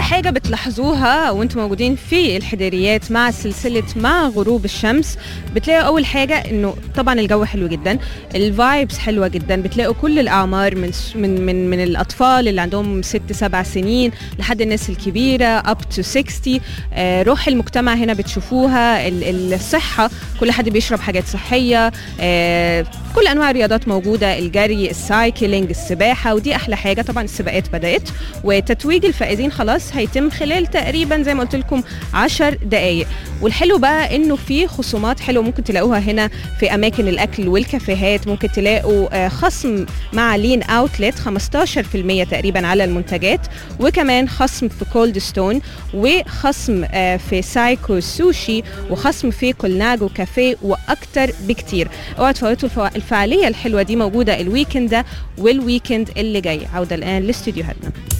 حاجه بتلاحظوها وانتم موجودين في الحديريات مع سلسله مع غروب الشمس بتلاقوا اول حاجه انه طبعا الجو حلو جدا الفايبس حلوه جدا بتلاقوا كل الاعمار من من من, من الاطفال اللي عندهم ست سبع سنين لحد الناس الكبيره اب تو 60 آه، روح المجتمع هنا بتشوفوها ال- الصحه كل حد بيشرب حاجات صحيه آه، كل انواع الرياضات موجوده الجري السايكلينج السباحه ودي احلى حاجه طبعا السباقات بدات وتتويج الفائزين خلاص هيتم خلال تقريبا زي ما قلت لكم 10 دقائق والحلو بقى انه في خصومات حلوه ممكن تلاقوها هنا في اماكن الاكل والكافيهات ممكن تلاقوا آه، خصم مع لين اوتلت 15% تقريبا على المنتجات وكمان خصم في كولد ستون وخصم آه، في سايكو سوشي وخصم في كولناجو كافيه واكتر بكتير اوعوا تفوتوا الفوا- الفعاليه الحلوه دي موجوده الويكند ده والويكند اللي جاي عوده الان لاستديوهاتنا